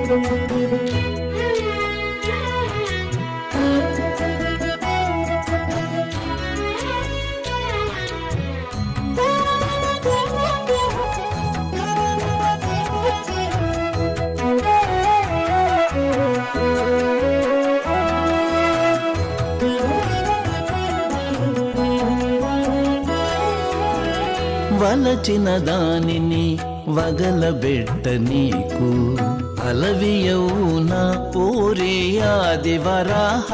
వలచిన దానిని వగలబెట్ట నీకు అలవియౌన ఓరే ఆది వరాహ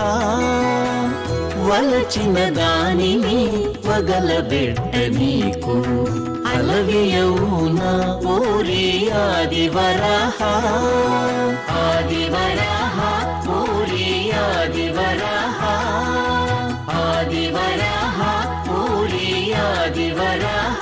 వలచిన దానిని వగలబెట్ట నీకు అలవియౌన ఓరే ఆది వరాహ ఆది వరాహ ఓరే ఆది వరాహ ఆది వరాహ ఓరే ఆది వరాహ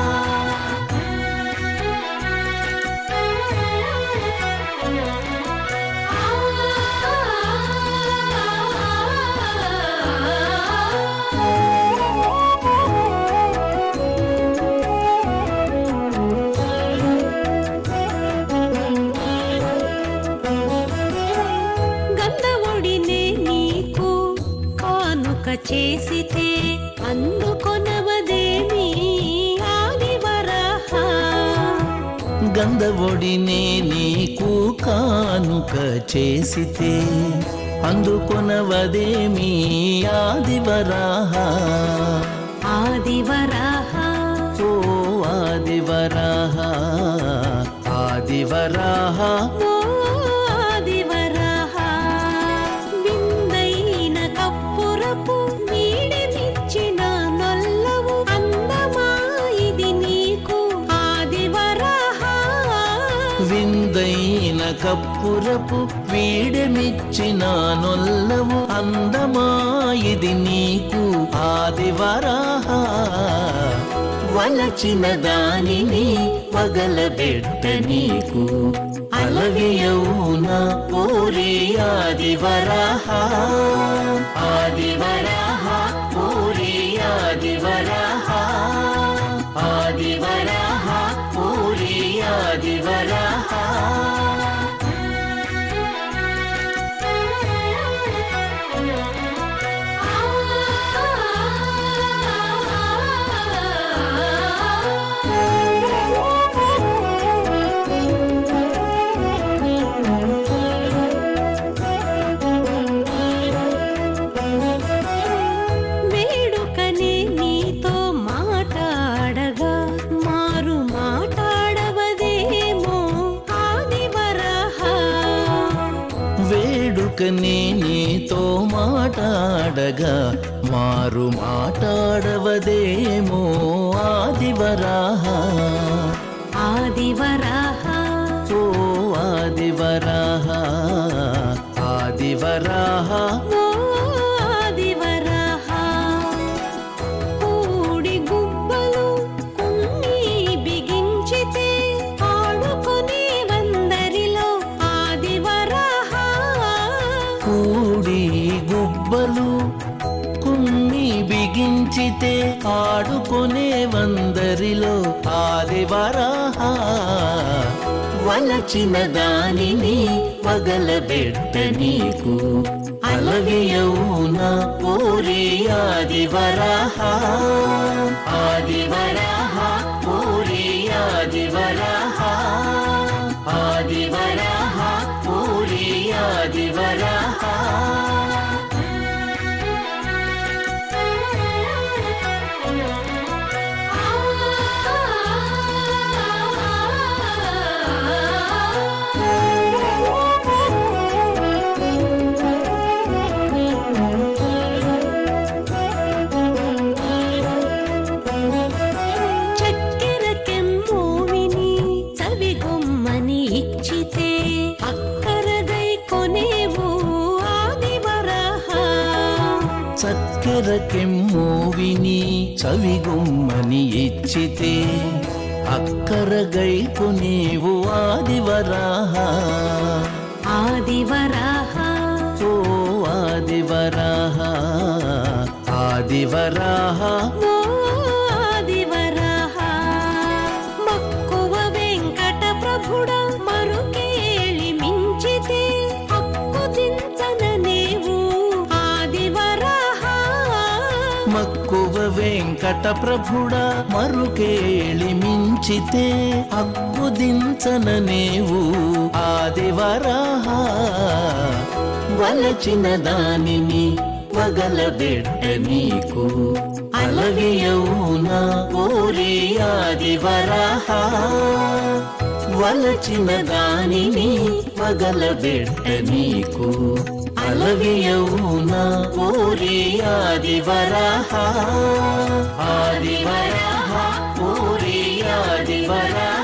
గంధవుడినే నీకు కానుక చేసితే అందుకొనవదేమి ఆది వరహ గంధవొడినే నీకు కానుక చేసితే అందుకొనవదేమి ఆదివరాహ ఆది వరహ ఓ ఆదివరాహ ఆదివరాహ ఓ ఆది వరహ విందైన కప్పురపు నీడమిచ్చిన నొల్లవు అందమా ఇది నీకు ఆది వరహ విందైన కప్పురపు వీడమిచ్చిన నొల్లవు అందమా ఇది నీకు ఆదివరాహ వలచిన దానిని పగలబెట్ట నీకు అలవియౌన ఓరే ఆదివరాహ ఆదివరాహ ఓరే ఆదివరాహ ఆదివరాహ ఓరే ఆదివరాహ వేడుకనే నీతో మాట్లాడగా మారు మాట్లాడవదేమో ఆది వరహ వేడుకనే నీతో మాట్లాడగా మారు మాట్లాడవదేమో ఆదివరాహ ఆది వరహ ఓ ఆదివరాహ ఆదివరాహ ఓ ఆది వరహ కూడి గుబ్బలు కుమ్మి బిగించితే ఆడుకునే వందరిలో ఆది వరహ కూడి గుబ్బలు కుమ్మి బిగించితే ఆడుకునే వందరిలో ఆదివరాహ వలచిన దానిని పగలబెట్ట నీకు అలవియౌన ఓరే ఆదివరాహ ఆదివరాహ ఓరే ఆదివరాహ ఆదివరాహ ఓరే ఆదివరాహ చక్కెర కెమ్మోవిని చవిగొమ్మని ఇచ్చితే అక్కరదై కొనేవు ఆది వరహ చక్కెర కెమ్మోవిని చవిగుమ్మని ఇచ్చితే అక్కరగై కొనేవు ఆదివరాహ ఆది వరహ ఓ ఆదివరాహ ఆదివరాహ ఓ ఆది వరహ మక్కువ వెంకట ప్రభుడ మరుకేళి మించి వెంకట ప్రభుడ మరుకేళి మించితే అగ్గుదించన నేవు ఆదివరాహ వలచిన దానిని వగలబెట్ట నీకు అలవియవునా ఓరి ఆదివరాహ వలచిన దానిని వగలబెట్ట నీకు అలవియవునా ఓరి ఆదివరాహ ఆదివరాహ ఓరి ఆదివరాహ